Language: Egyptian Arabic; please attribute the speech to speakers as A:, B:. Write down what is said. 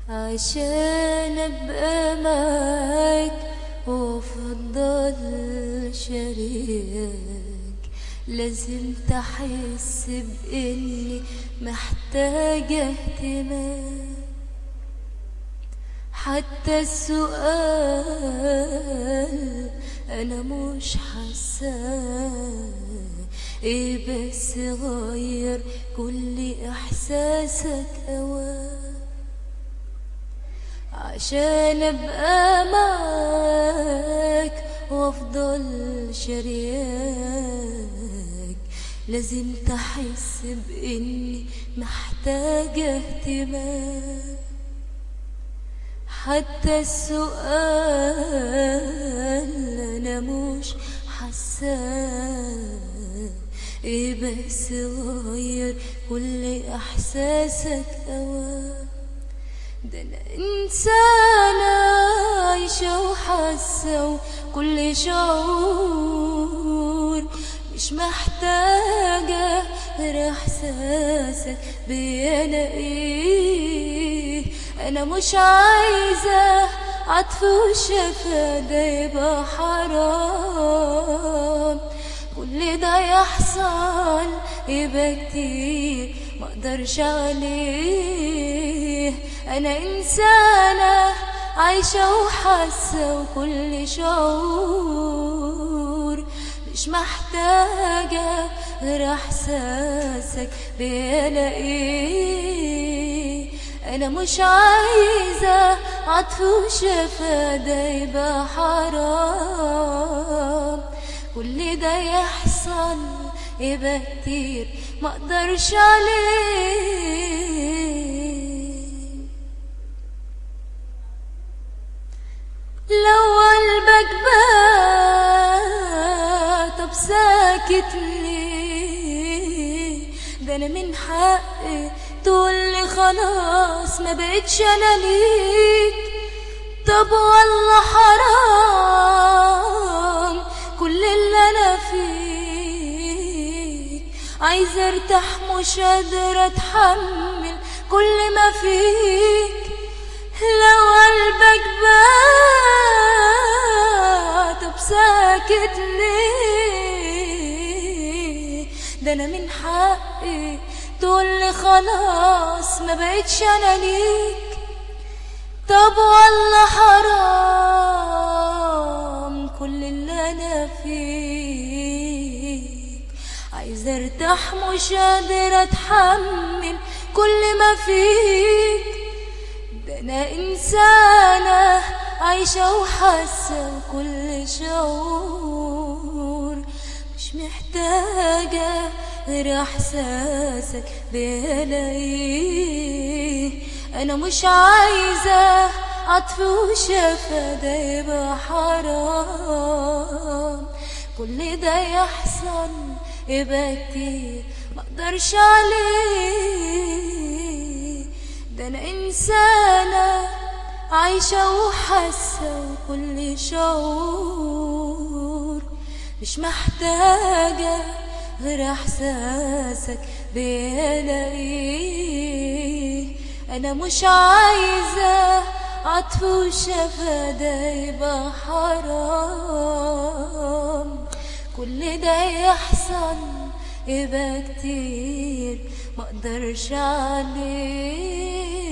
A: عشان ابقى معاك وافضل شريك لازم تحس باني محتاجة اهتمام حتى السؤال انا مش حاساه ايه بس غير كل احساسك اوام عشان ابقى معاك وافضل شرياك لازم تحس باني محتاجة اهتمام حتى السؤال انا مش حاساه ايه بس غير كل احساسك اوام ده انا انسانة عايشة وحاسة وكل شعور مش محتاجة غير احساسك بيا انا ايه انا مش عايزة عطف وشفا ده يبقى حرام كل ده يحصل يبقى كتير مقدرش عليه انا انسانة عايشة وحاسة وكل شعور مش محتاجة غير احساسك بلاقيه انا مش عايزة عطف وشفا ده يبقى حرام كل ده يحصل يبقى كتير مقدرش عليه لو قلبك بقى طب ساكت ليه ده انا من حقي تقولي خلاص ما بقتش انا ليك طب والله حرام كل اللي انا فيك عايزه ارتاح مش قادره اتحمل كل ما فيك لو قلبك بقى طب ساكت ليه ده انا من حقي تقولي خلاص ما بقتش انا ليك طب والله حرام كل اللي انا فيك عايزه ارتاح مش قادره اتحمل كل ما فيك ده انا انسانه عايشه وحاسه كل شعور مش محتاجه غير احساسك بلاقيه انا مش عايزه عطف وشفا ده يبقى حرام كل ده يحصل يبقى كتير مقدرش عليه ده انا انسانه عايشه وحاسه وكل شعور مش محتاجه غير احساسك بلاقيه انا مش عايزه عطف وشفا ده يبقى حرام كل ده يحصل يبقى كتير مقدرش عليه